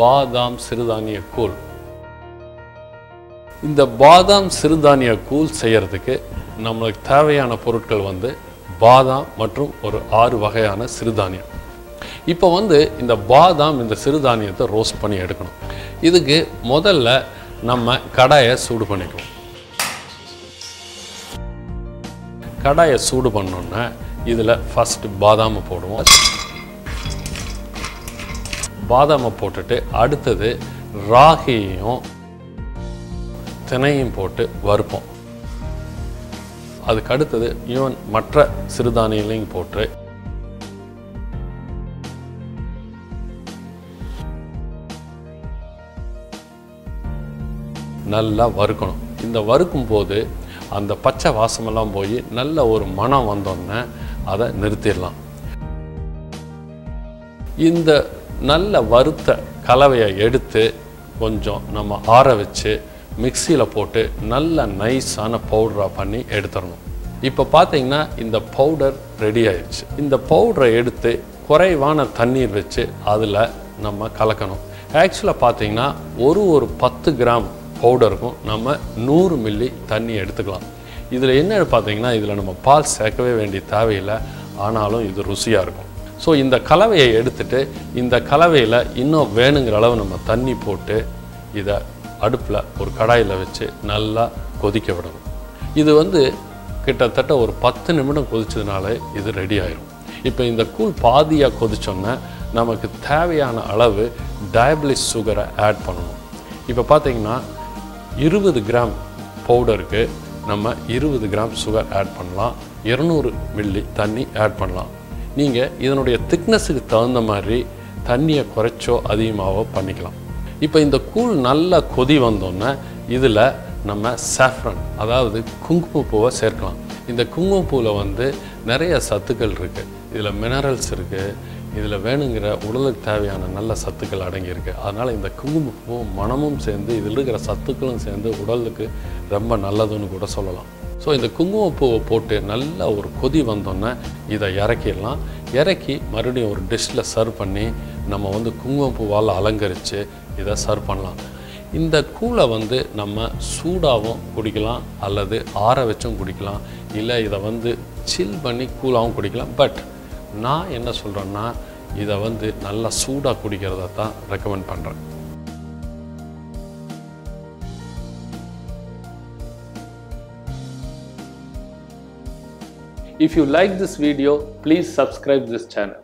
பாதாம் சிறுதானிய கூழ் இந்த பாதாம் சிறுதானிய கூழ் செய்யறதுக்கு நம்மளுக்கு தேவையான பொருட்கள் வந்து பாதாம் மற்றும் ஒரு ஆறு வகையான சிறுதானியம் இப்போ வந்து இந்த பாதாம் இந்த சிறுதானியத்தை ரோஸ்ட் பண்ணி எடுக்கணும் இதுக்கு முதல்ல நம்ம கடாயை சூடு பண்ணிக்குவோம் கடாயை சூடு பண்ணோன்னே இதில் ஃபஸ்ட்டு பாதாமை போடுவோம் பாதாமை போட்டுட்டு அடுத்தது ராகியையும் தினையும் போட்டு வறுப்போம் அதுக்கு அடுத்தது ஈவன் மற்ற சிறுதானியங்களையும் போட்டு நல்லா வறுக்கணும் இந்த வறுக்கும் போது அந்த பச்சை வாசமெல்லாம் போய் நல்ல ஒரு மனம் வந்தோடனே அதை நிறுத்திடலாம் இந்த நல்ல வறுத்த கலவையை எடுத்து கொஞ்சம் நம்ம ஆற வச்சு மிக்சியில் போட்டு நல்ல நைஸான பவுடராக பண்ணி எடுத்துடணும் இப்போ பார்த்தீங்கன்னா இந்த பவுடர் ரெடி ஆயிடுச்சு இந்த பவுடரை எடுத்து குறைவான தண்ணீர் வச்சு அதில் நம்ம கலக்கணும் ஆக்சுவலாக பார்த்தீங்கன்னா ஒரு ஒரு பத்து கிராம் பவுடருக்கும் நம்ம நூறு மில்லி தண்ணி எடுத்துக்கலாம் இதில் என்ன பார்த்தீங்கன்னா இதில் நம்ம பால் சேர்க்கவே வேண்டிய தேவையில்லை ஆனாலும் இது ருசியாக இருக்கும் ஸோ இந்த கலவையை எடுத்துட்டு இந்த கலவையில் இன்னும் வேணுங்கிற அளவு நம்ம தண்ணி போட்டு இதை அடுப்பில் ஒரு கடாயில் வச்சு நல்லா கொதிக்க விடணும் இது வந்து கிட்டத்தட்ட ஒரு பத்து நிமிடம் கொதிச்சதுனால இது ரெடி ஆயிரும் இப்போ இந்த கூழ் பாதியாக கொதிச்சோன்னே நமக்கு தேவையான அளவு டயபிளிஸ் சுகரை ஆட் பண்ணணும் இப்போ பார்த்தீங்கன்னா இருபது கிராம் பவுடருக்கு நம்ம இருபது கிராம் சுகர் ஆட் பண்ணலாம் இரநூறு மில்லி தண்ணி ஆட் பண்ணலாம் நீங்கள் இதனுடைய திக்னஸுக்கு தகுந்த மாதிரி தண்ணியை குறைச்சோ அதிகமாகவோ பண்ணிக்கலாம் இப்போ இந்த கூழ் நல்லா கொதி வந்தோன்னே இதில் நம்ம சாஃப்ரன் அதாவது குங்குமப்பூவை சேர்க்கலாம் இந்த குங்குமப்பூவில் வந்து நிறைய சத்துக்கள் இருக்குது இதில் மினரல்ஸ் இருக்குது இதில் வேணுங்கிற உடலுக்கு தேவையான நல்ல சத்துக்கள் அடங்கியிருக்கு அதனால் இந்த குங்குமப்பூவும் மனமும் சேர்ந்து இதில் இருக்கிற சத்துக்களும் சேர்ந்து உடலுக்கு ரொம்ப நல்லதுன்னு கூட சொல்லலாம் ஸோ இந்த குங்குமப்பூவை போட்டு நல்ல ஒரு கொதி வந்தோன்னே இதை இறக்கிடலாம் இறக்கி மறுபடியும் ஒரு டிஷ்ஷில் சர்வ் பண்ணி நம்ம வந்து குங்குமப்பூவால் அலங்கரித்து இதை சர்வ் பண்ணலாம் இந்த கூழை வந்து நம்ம சூடாகவும் குடிக்கலாம் அல்லது ஆற வச்சும் குடிக்கலாம் இல்லை இதை வந்து சில் பண்ணி கூலாகவும் குடிக்கலாம் பட் நான் என்ன சொல்கிறேன்னா இதை வந்து நல்லா சூடாக குடிக்கிறத தான் ரெக்கமெண்ட் பண்ணுறேன் If you like this video, please subscribe this channel.